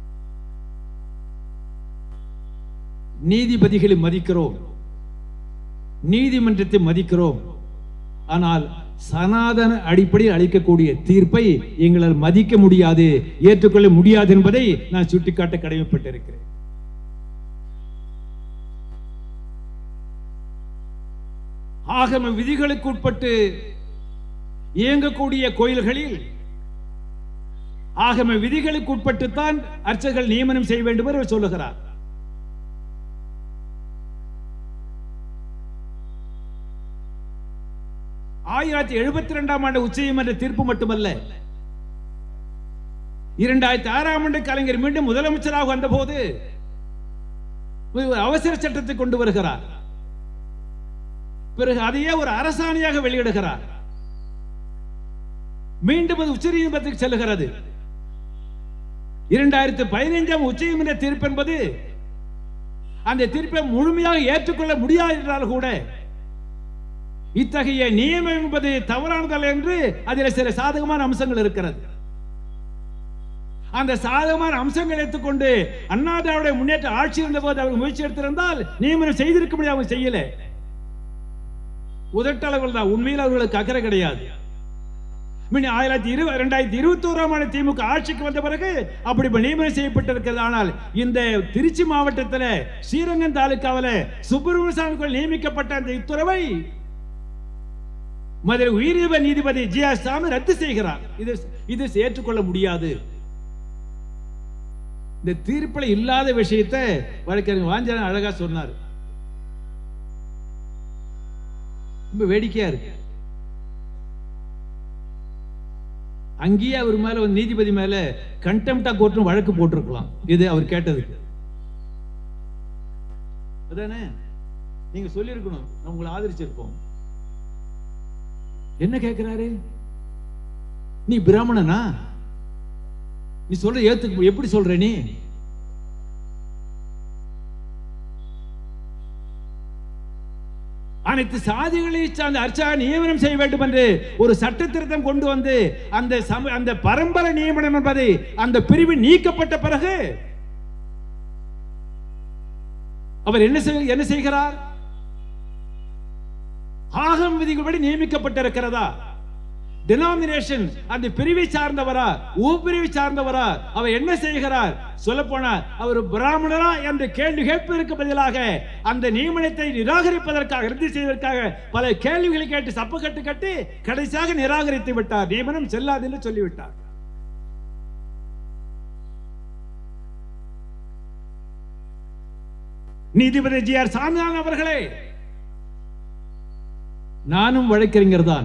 நீதிபதிகளை மதிக்கிறோம் நீதிமன்றத்தை மதிக்கிறோம் ஆனால் சனாதன அடிப்படையில் அளிக்கக்கூடிய தீர்ப்பை எங்களால் மதிக்க முடியாது ஏற்றுக்கொள்ள முடியாது என்பதை நான் சுட்டிக்காட்ட கடமைப்பட்டிருக்கிறேன் ஆகம விதிகளுக்கு உட்பட்டு இயங்கக்கூடிய கோயில்களில் ஆகம விதிகளுக்கு உட்பட்டுத்தான் அர்ச்சகர்கள் நியமனம் செய்ய வேண்டும் என்று அவர் சொல்லுகிறார் ஆயிரத்தி எழுபத்தி ரெண்டாம் ஆண்டு உச்சநீதிமன்ற தீர்ப்பு மட்டுமல்ல இரண்டாயிரத்தி ஆறாம் ஆண்டு கலைஞர் மீண்டும் முதலமைச்சராக வந்தபோது ஒரு அவசர சட்டத்தை கொண்டு வருகிறார் பிறகு அதையே ஒரு அரசாணையாக வெளியிடுகிறார் மீண்டும் அது உச்சநீதிமன்றத்துக்கு செல்லுகிறது இரண்டாயிரத்தி பதினைஞ்சாம் உச்சநீதிமன்ற தீர்ப்பு என்பது அந்த தீர்ப்பை முழுமையாக ஏற்றுக்கொள்ள முடியாது என்றால் கூட இத்தகைய நியமம் என்பது தவறானதல்ல என்று அதில் சில சாதகமான அம்சங்கள் இருக்கிறது அந்த சாதகமான அம்சங்களை எடுத்துக்கொண்டு அண்ணா திராவிட முன்னேற்ற ஆட்சி இருந்த போது அவர் முயற்சி எடுத்திருந்தால் நியமனம் செய்திருக்க முடியாது அவங்க செய்யல உதட்டளவில் தான் உண்மையில் அவர்களுக்கு அக்கறை கிடையாது முன்ன ஆயிரத்தி இரு ரெண்டாயிரத்தி இருபத்தோராம் ஆண்டு திமுக ஆட்சிக்கு வந்த பிறகு அப்படி இப்ப நியமனம் செய்யப்பட்டிருக்கிறது ஆனால் இந்த திருச்சி மாவட்டத்தில் ஸ்ரீரங்கம் தாலுக்காவில் சுப்பிரமணிய சாமி கோயில் நியமிக்கப்பட்ட அந்த உத்தரவை மதுரை உயர்நீதிபதி நீதிபதி ஜி ஆர் சாமி ரத்து செய்கிறார் இது இது ஏற்றுக்கொள்ள முடியாது இந்த தீர்ப்பில் இல்லாத விஷயத்தை வழக்கறிஞர் வாஞ்சன அழகா சொன்னார் ரொம்ப வேடிக்கையா இருக்கு அங்கேயே அவர் மேல வந்து நீதிபதி மேல கண்டெம்டா கோர்ட்னு வழக்கு போட்டிருக்கலாம் இது அவர் கேட்டதுக்கு அதானே நீங்க சொல்லியிருக்கணும் நான் உங்களை ஆதரிச்சிருப்போம் என்ன கேட்கிறாரு நீ பிராமணனா நீ சொல்ற ஏத்துக்க எப்படி சொல்ற நீ அனைத்து சாதிகளை சார்ந்த அர்ச்சகா நியமனம் செய்ய வேண்டும் என்று ஒரு சட்ட திருத்தம் கொண்டு வந்து அந்த சம அந்த பரம்பரை நியமனம் என்பது அந்த பிரிவு நீக்கப்பட்ட பிறகு அவர் என்ன செய்- என்ன செய்கிறார் ஆகம் விதிகளபடி நியமிக்கப்பட்டிருக்கிறதா டினாமினேஷன் அந்த பிரிவை சார்ந்தவரா உபிரிவை சார்ந்தவரா அவர் என்ன செய்கிறார் சொல்ல போனா அவர் பிராமணரா என்ற கேள்வி கேட்பதற்கு பதிலாக அந்த நியமனத்தை நிராகரிப்பதற்காக ரத்து செய்வதற்காக பல கேள்விகளை கேட்டு சப்பு கட்டு கட்டி கடைசியாக நிராகரித்து விட்டார் நியமனம் செல்லாது என்று சொல்லிவிட்டார் நீதிபதி ஜி ஆர் சாமிநாதன் அவர்களே நானும் வழக்கறிஞர் தான்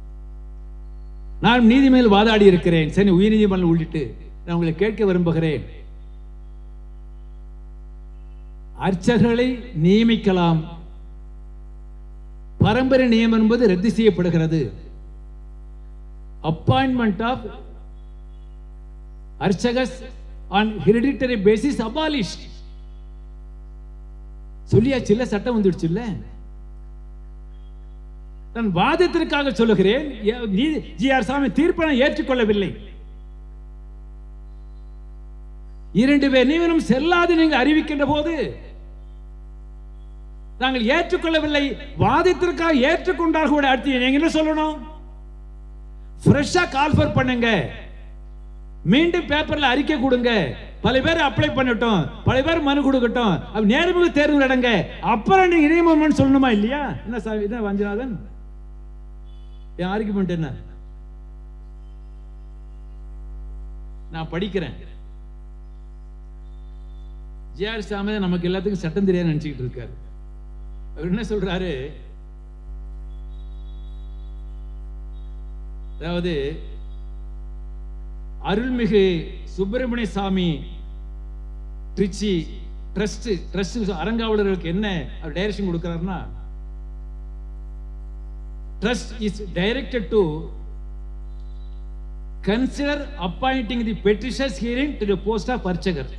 நான் நீதி மேல் வாதாடி இருக்கிறேன் சரி உயர்நீதிமன்றம் உள்ளிட்டு நான் உங்களை கேட்க விரும்புகிறேன் அர்ச்சகர்களை நியமிக்கலாம் பரம்பரை நியமனம் என்பது ரத்து செய்யப்படுகிறது appointment of archakas on hereditary basis abolished சொல்லியாச்சு இல்ல சட்டம் வந்துடுச்சு இல்ல நான் வாதத்திற்காக சொல்லுகிறேன் ஏ- நீதி- ஜி ஆர் சாமி தீர்ப்பை நான் ஏற்றுக்கொள்ளவில்லை இரண்டு பேர் நியமனம் செல்லாது நீங்க அறிவிக்கின்ற போது நாங்கள் ஏற்றுக்கொள்ளவில்லை வாதத்திற்காக ஏற்றுக்கொண்டால் கூட அடுத்து நீங்க என்ன சொல்லணும் ஃப்ரெஷ்ஷா கால்ஃபர் பண்ணுங்க மீண்டும் பேப்பர்ல அறிக்கை கொடுங்க பல பேர் அப்ளை பண்ணட்டும் பல பேர் மனு கொடுக்கட்டும் அப்ப நேர்முக தேர்வு நடங்க அப்புறம் நீங்க நியமனம் சொல்லணுமா இல்லையா என்ன சார் என்ன வஞ்சநாதன் என் ஆர்குமெண்ட் என்ன நான் படிக்கிறேன் ஜிஆர் சாமி நமக்கு எல்லாத்துக்கும் சட்டம் தெரியாது நினைச்சுக்கிட்டு இருக்காரு அவர் என்ன சொல்றாரு அதாவது அருள்மிகு சுப்பிரமணிய சாமி திருச்சி ட்ரஸ்ட் ட்ரஸ்ட் அரங்காவலர்களுக்கு என்ன அவர் டைரக்ஷன் கொடுக்கிறாருன்னா trust is directed to consider appointing the petitions hearing to the post of archakar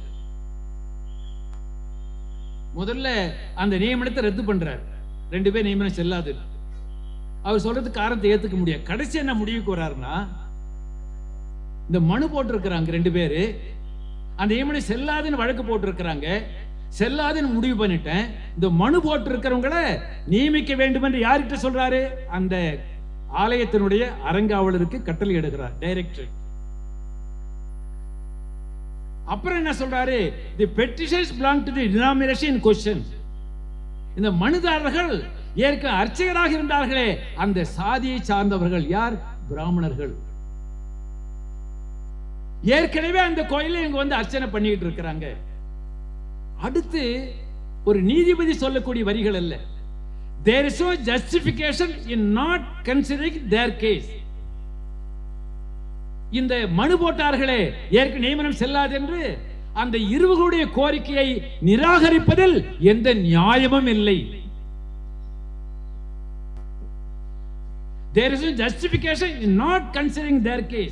முதல்ல அந்த நியமனத்தை ரத்து பண்றார் ரெண்டு பேர் நியமனம் செல்லாது அவர் சொல்றது காரணத்தை ஏத்துக்க முடியாது கடைசி என்ன முடிவுக்கு வர்றாருன்னா இந்த மனு போட்டிருக்கிறாங்க ரெண்டு பேரு அந்த நியமனம் செல்லாதுன்னு வழக்கு போட்டிருக்கிறாங்க செல்லாதுன்னு முடிவு பண்ணிட்டேன் இந்த மனு போட்டிருக்கிறவங்கள நியமிக்க வேண்டும் என்று யார்கிட்ட சொல்றாரு அந்த ஆலயத்தினுடைய அரங்காவலருக்கு கட்டளை எடுக்கிறார் டைரக்டர் அப்புறம் என்ன சொல்றாரு the petitions belong to the denomination question இந்த மனுதாரர்கள் ஏற்க அர்ச்சகராக இருந்தார்களே அந்த சாதியை சார்ந்தவர்கள் யார் பிராமணர்கள் ஏற்கனவே அந்த கோயில இங்க வந்து அர்ச்சனை பண்ணிட்டு இருக்கிறாங்க அடுத்து ஒரு நீதிபதி சொல்லக்கூடிய வரிகள் அல்ல there is no justification in not considering their case இந்த மனு போட்டார்களே ஏற்க நியமனம் செல்லாது என்று அந்த இருவர்களுடைய கோரிக்கையை நிராகரிப்பதில் எந்த நியாயமும் இல்லை there is no justification in not considering their case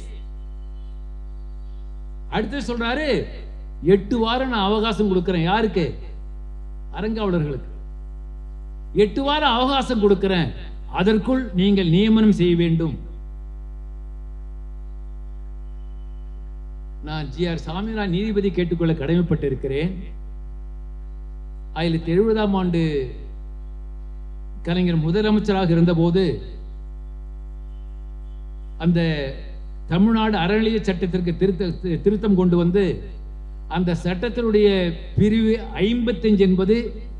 அடுத்து சொல்றாரு எட்டு வாரம் நான் அவகாசம் கொடுக்கிறேன் யாருக்கு அரங்காவலர்களுக்கு எட்டு வாரம் அவகாசம் கொடுக்கிறேன் அதற்குள் நீங்கள் நியமனம் செய்ய வேண்டும் நான் ஜி ஆர் சாமிநாதன் நீதிபதி கேட்டுக்கொள்ள கடமைப்பட்டிருக்கிறேன் ஆயிரத்தி எழுபதாம் ஆண்டு கலைஞர் முதலமைச்சராக இருந்தபோது அந்த தமிழ்நாடு அறநிலைய சட்டத்திற்கு திருத்த திருத்தம் கொண்டு வந்து அந்த சட்டத்தினுடைய பிரிவு ஐம்பத்தஞ்சு என்பது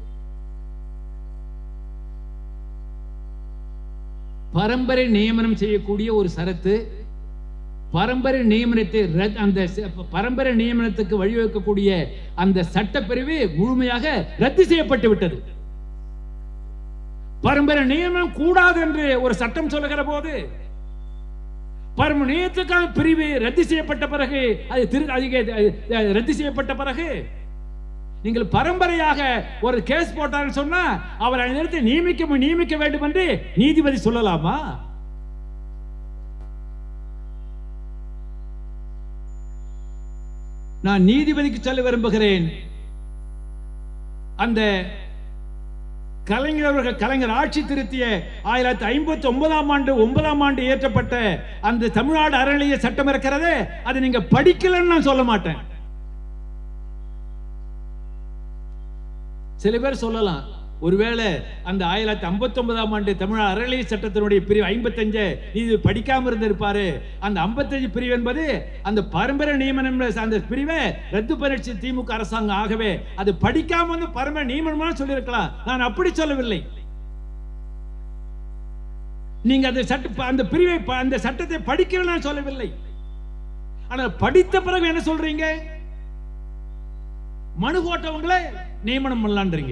பரம்பரை நியமனம் செய்யக்கூடிய ஒரு சரத்து பரம்பரை நியமனத்தை ரத்- அந்த ச- பரம்பரை நியமனத்துக்கு வழிவகுக்கக்கூடிய அந்த சட்டப்பிரிவு முழுமையாக ரத்து செய்யப்பட்டு விட்டது பரம்பரை நியமனம் கூடாது என்று ஒரு சட்டம் சொல்லுகிற போது பரம்பரை நியமனத்துக்கான பிரிவு ரத்து செய்யப்பட்ட பிறகு அது திரு அதிக அது ரத்து செய்யப்பட்ட பிறகு நீங்கள் பரம்பரையாக ஒரு கேஸ் போட்டாருன்னு சொன்னா அவர் அந்த நேரத்தில் நியமிக்க நியமிக்க வேண்டும் என்று நீதிபதி சொல்லலாமா நான் நீதிபதிக்கு சொல்ல விரும்புகிறேன் அந்த கலைஞர் அவர்கள் கலைஞர் ஆட்சி திருத்திய ஆயிரத்தி ஐம்பத்தி ஒன்பதாம் ஆண்டு ஒன்பதாம் ஆண்டு இயற்றப்பட்ட அந்த தமிழ்நாடு அறநிலைய சட்டம் இருக்கிறதே அதை நீங்க படிக்கலன்னு நான் சொல்ல மாட்டேன் சில பேர் சொல்லலாம் ஒருவேளை அந்த ஆயிரத்தி ஐம்பத்தி ஒன்பதாம் ஆண்டு தமிழ்நாடு அறநிலைய சட்டத்தினுடைய பிரிவு ஐம்பத்தஞ்சு இது படிக்காம இருந்திருப்பாரு அந்த ஐம்பத்தஞ்சு பிரிவு என்பது அந்த பரம்பரை நியமனம் அந்த பிரிவை ரத்து பண்ணிச்சு திமுக அரசாங்கம் ஆகவே அது படிக்காம வந்து பரம்பரை நியமனம் சொல்லியிருக்கலாம் நான் அப்படி சொல்லவில்லை நீங்க அந்த சட்ட அந்த பிரிவை ப- அந்த சட்டத்தை படிக்கல நான் சொல்லவில்லை ஆனால் படித்த பிறகு என்ன சொல்றீங்க மனு போட்டவங்களே நியமனம் பண்ணலான்றீங்க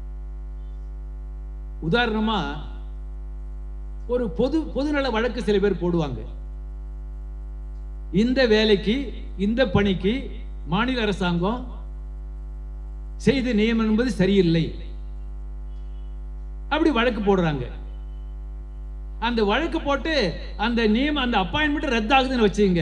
உதாரணமா ஒரு பொது பொதுநல வழக்கு சில பேர் போடுவாங்க இந்த வேலைக்கு இந்த பணிக்கு மாநில அரசாங்கம் செய்த நியமனம் என்பது சரியில்லை அப்படி வழக்கு போடுறாங்க அந்த வழக்கு போட்டு அந்த நியம அந்த அப்பாயின்மெண்ட் ரத்தாகுதுன்னு வச்சுங்க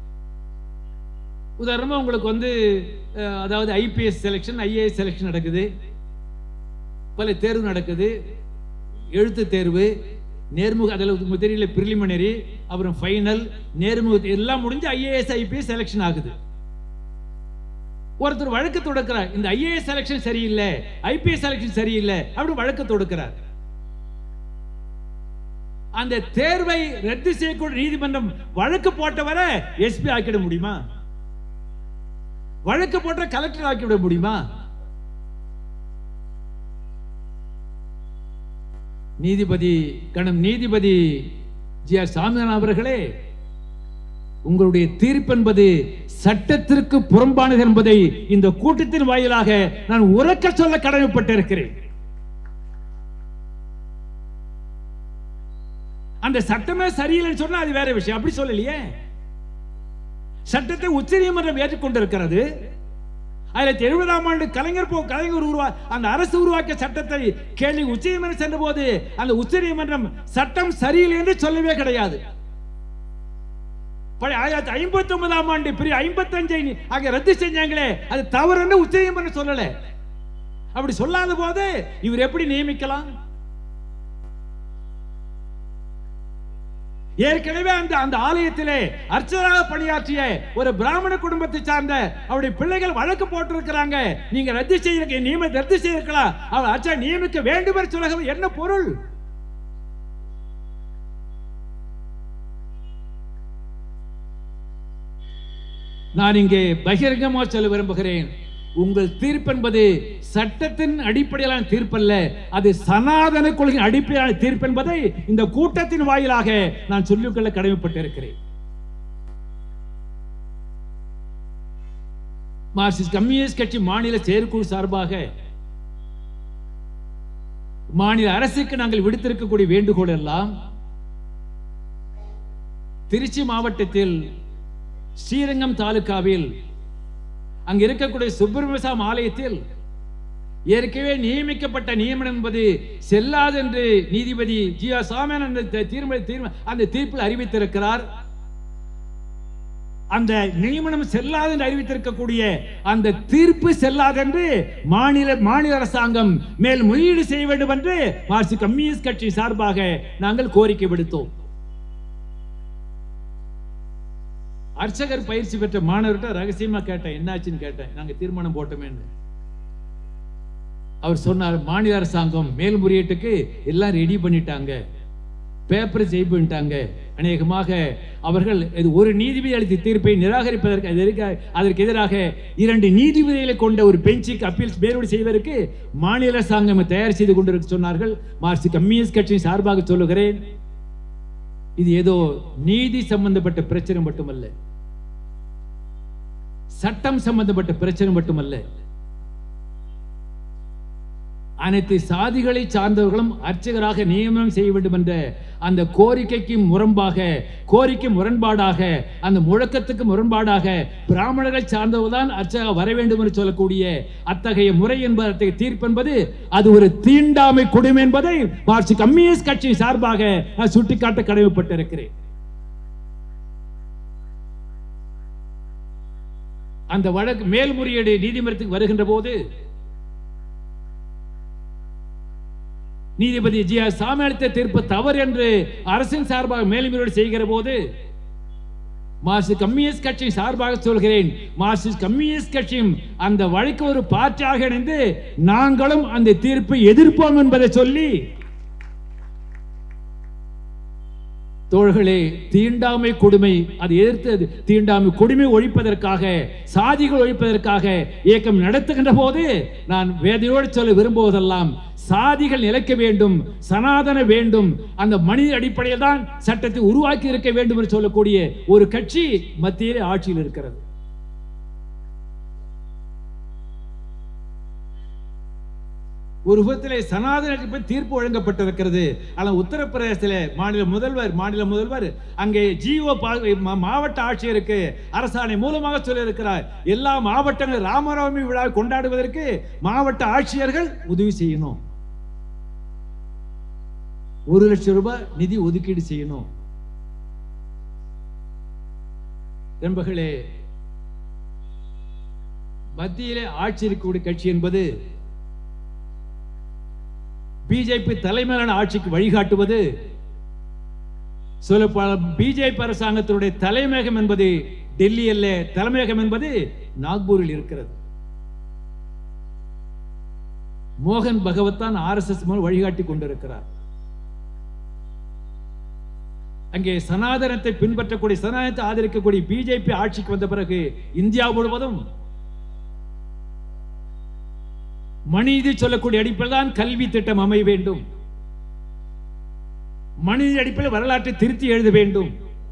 உதாரணமா உங்களுக்கு வந்து அஹ், அதாவது ஐபிஎஸ் செலெக்ஷன் ஐஏஎஸ் செலெக்ஷன் நடக்குது பல தேர்வு நடக்குது எழுத்து தேர்வு நேர்முக அதில் தெரியல பிரிலிமினரி அப்புறம் ஃபைனல் நேர்முக எல்லாம் முடிஞ்சு ஐஏஎஸ் ஐபிஎஸ் செலெக்ஷன் ஆகுது ஒருத்தர் வழக்கு தொடுக்கிறார் இந்த ஐஏஎஸ் செலெக்ஷன் சரியில்லை ஐபிஎஸ் செலெக்ஷன் சரியில்லை அப்படி வழக்கு தொடுக்கிறார் அந்த தேர்வை ரத்து செய்யக்கூடிய நீதிமன்றம் வழக்கு போட்டவரை எஸ்பி ஆக்கிட முடியுமா வழக்கு போட்ட கலெக்டர் ஆக்கிவிட முடியுமா நீதிபதி கணம் நீதிபதி ஜி ஆர் சாமிநாதன் அவர்களே உங்களுடைய தீர்ப்பு என்பது சட்டத்திற்கு புறம்பானது என்பதை இந்த கூட்டத்தின் வாயிலாக நான் உறக்க சொல்ல கடமைப்பட்டிருக்கிறேன் அந்த சட்டமே சரியில்லைன்னு சொன்னா அது வேற விஷயம் அப்படி சொல்லலையே சட்டத்தை உச்சநீதிமன்றம் ஏற்றுக்கொண்டிருக்கிறது ஆயிரத்தி எழுபதாம் ஆண்டு கலைஞர் போ கலைஞர் உருவா அந்த அரசு உருவாக்கிய சட்டத்தை கேள்வி உச்சநீதிமன்றம் சென்ற போது அந்த உச்சநீதிமன்றம் சட்டம் சரியில்லை என்று சொல்லவே கிடையாது பழைய ஆயிரத்தி ஐம்பத்தி ஒன்பதாம் ஆண்டு பிரிவு ஐம்பத்தஞ்சை ஆகிய ரத்து செஞ்சாங்களே அது தவறுன்னு உச்சநீதிமன்றம் சொல்லல அப்படி சொல்லாத போது இவர் எப்படி நியமிக்கலாம் ஏற்கனவே அந்த அந்த ஆலயத்திலே அர்ச்சகராக பணியாற்றிய ஒரு பிராமண குடும்பத்தை சார்ந்த அவருடைய பிள்ளைகள் வழக்கு போட்டிருக்கிறாங்க நீங்க ரத்து செய்ய நியம ரத்து செய்திருக்கலாம் அவர் அர்ச்சகர் நியமிக்க வேண்டும் என்று சொல்ல என்ன பொருள் நான் இங்கே பகிரங்கமாக சொல்ல விரும்புகிறேன் உங்கள் தீர்ப்பு என்பது சட்டத்தின் அடிப்படையிலான தீர்ப்பல்ல அது சனாதன கொள்கையின் அடிப்படையிலான தீர்ப்பு என்பதை இந்த கூட்டத்தின் வாயிலாக நான் சொல்லிக்கொள்ள கடமைப்பட்டிருக்கிறேன் மார்க்சிஸ்ட் கம்யூனிஸ்ட் கட்சி மாநில செயற்குழு சார்பாக மாநில அரசுக்கு நாங்கள் விடுத்திருக்கக்கூடிய வேண்டுகோள் எல்லாம் திருச்சி மாவட்டத்தில் ஸ்ரீரங்கம் தாலுகாவில் அங்க இருக்கக்கூடிய சுப்பிரமணிய ஆலயத்தில் ஏற்கனவே நியமிக்கப்பட்ட நியமனம் என்பது செல்லாது என்று நீதிபதி ஜி ஆர் சாமியன் அந்த தீர்ம தீர்ம அந்த தீர்ப்பில் அறிவித்திருக்கிறார் அந்த நியமனம் செல்லாது என்று அறிவித்திருக்கக்கூடிய அந்த தீர்ப்பு செல்லாது என்று மாநில மாநில அரசாங்கம் மேல் முறையீடு செய்ய வேண்டும் என்று மார்க்சிஸ்ட் கம்யூனிஸ்ட் கட்சி சார்பாக நாங்கள் கோரிக்கை விடுத்தோம் அர்ச்சகர் பயிற்சி பெற்ற மாணவர்கிட்ட ரகசியமா கேட்டேன் என்னாச்சுன்னு கேட்டேன் நாங்க தீர்மானம் போட்டோமேன்னு அவர் சொன்னார் மாநில அரசாங்கம் மேல்முறையீட்டுக்கு எல்லாம் ரெடி பண்ணிட்டாங்க பேப்பர் செய்ய பண்ணிட்டாங்க அநேகமாக அவர்கள் இது ஒரு நீதிபதி அளித்த தீர்ப்பை நிராகரிப்பதற்கு அதற்கு- அதற்கு எதிராக இரண்டு நீதிபதிகளை கொண்ட ஒரு பெஞ்சுக்கு அப்பீல் மேல்முறை செய்வதற்கு மாநில அரசாங்கம் தயார் செய்து கொண்டிருக்க சொன்னார்கள் மார்க்சிஸ்ட் கம்யூனிஸ்ட் கட்சியின் சார்பாக சொல்லுகிறேன் இது ஏதோ நீதி சம்பந்தப்பட்ட பிரச்சனை மட்டுமல்ல சட்டம் சம்பந்தப்பட்ட பிரச்சனை மட்டுமல்ல அனைத்து சாதிகளை சார்ந்தவர்களும் அர்ச்சகராக நியமனம் செய்ய வேண்டும் என்ற அந்த கோரிக்கைக்கு முரம்பாக கோரிக்கை முரண்பாடாக அந்த முழக்கத்துக்கு முரண்பாடாக பிராமணர்கள் சார்ந்தவர்தான் அர்ச்சகர் வர வேண்டும் என்று சொல்லக்கூடிய அத்தகைய முறை என்பது அத்தகைய தீர்ப்பு என்பது அது ஒரு தீண்டாமை கொடுமை என்பதை மார்க்சிஸ்ட் கம்யூனிஸ்ட் கட்சி சார்பாக நான் சுட்டிக்காட்ட கடமைப்பட்டிருக்கிறேன் அந்த வழக்கு மேல்முறையீடு நீதிமன்றத்துக்கு வருகின்ற போது நீதிபதி ஜி ஆர் சாமி அளித்த தீர்ப்பு தவறு என்று அரசின் சார்பாக மேல்முறையீடு செய்கிற போது மார்க்சிஸ்ட் கம்யூனிஸ்ட் கட்சி சார்பாக சொல்கிறேன் மார்க்சிஸ்ட் கம்யூனிஸ்ட் கட்சியும் அந்த வழக்கு ஒரு பார்ட்டியாக இணைந்து நாங்களும் அந்த தீர்ப்பை எதிர்ப்போம் என்பதை சொல்லி தோழர்களே தீண்டாமை கொடுமை அதை எதிர்த்து அது தீண்டாமை கொடுமை ஒழிப்பதற்காக சாதிகள் ஒழிப்பதற்காக இயக்கம் நடத்துகின்ற போது நான் வேதையோடு சொல்ல விரும்புவதெல்லாம் சாதிகள் நிலைக்க வேண்டும் சனாதன வேண்டும் அந்த மனித அடிப்படையில் தான் சட்டத்தை உருவாக்கி இருக்க வேண்டும் என்று சொல்லக்கூடிய ஒரு கட்சி மத்தியிலே ஆட்சியில் இருக்கிறது ஒரு விதத்திலே சனாதன தீர்ப்பு வழங்கப்பட்டிருக்கிறது ஆனால் உத்தரப்பிரதேசத்திலே மாநில முதல்வர் மாநில முதல்வர் அங்கே ஜிஓ மாவட்ட ஆட்சியருக்கு அரசாணை மூலமாக சொல்லியிருக்கிறார் எல்லா மாவட்டங்கள் ராமநவமி விழா கொண்டாடுவதற்கு மாவட்ட ஆட்சியர்கள் உதவி செய்யணும் ஒரு லட்சம் ரூபாய் நிதி ஒதுக்கீடு செய்யணும் நண்பர்களே மத்தியிலே ஆட்சி இருக்கக்கூடிய கட்சி என்பது பிஜேபி தலைமையிலான ஆட்சிக்கு வழிகாட்டுவது சொல்ல பிஜேபி அரசாங்கத்தினுடைய தலைமையகம் என்பது டெல்லி அல்ல தலைமையகம் என்பது நாக்பூரில் இருக்கிறது மோகன் பகவத் தான் ஆர் எஸ் எஸ் மூலம் வழிகாட்டி கொண்டிருக்கிறார் அங்கே சனாதனத்தை பின்பற்றக்கூடிய சனாதனத்தை ஆதரிக்கக்கூடிய பிஜேபி ஆட்சிக்கு வந்த பிறகு இந்தியா முழுவதும் மனித சொல்லக்கூடிய அடிப்படையில் தான் கல்வி திட்டம் அமைய வேண்டும் மனித அடிப்படையில் வரலாற்றை திருத்தி எழுத வேண்டும்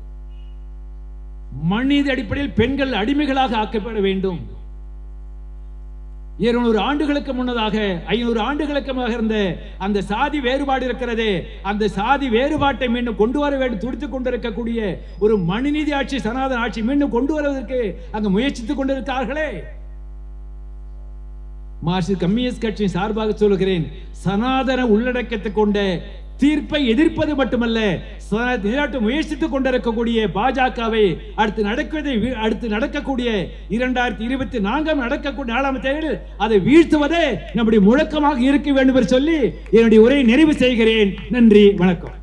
மனித அடிப்படையில் பெண்கள் அடிமைகளாக ஆக்கப்பட வேண்டும் இருநூறு ஆண்டுகளுக்கு முன்னதாக ஐநூறு ஆண்டுகளுக்கு முன்னதாக இருந்த அந்த சாதி வேறுபாடு இருக்கிறதே அந்த சாதி வேறுபாட்டை மீண்டும் கொண்டு வர வேண்டும் துடித்துக் கொண்டிருக்கக்கூடிய ஒரு மனுநீதி ஆட்சி சனாதன ஆட்சி மீண்டும் கொண்டு வருவதற்கு அங்கு முயற்சித்துக் கொண்டிருக்கிறார்களே மார்க்சிஸ்ட் கம்யூனிஸ்ட் கட்சியின் சார்பாக சொல்கிறேன் சனாதன உள்ளடக்கத்தை கொண்ட தீர்ப்பை எதிர்ப்பது மட்டுமல்ல நிலைநாட்டு முயற்சித்துக் கொண்டிருக்கக்கூடிய பாஜகவை அடுத்து நடக்குவதை அடுத்து நடக்கக்கூடிய இரண்டாயிரத்தி இருபத்தி நான்காம் நடக்கக்கூடிய நாலாம் தேர்தலில் அதை வீழ்த்துவதே நம்முடைய முழக்கமாக இருக்க வேண்டும் என்று சொல்லி என்னுடைய உரையை நிறைவு செய்கிறேன் நன்றி வணக்கம்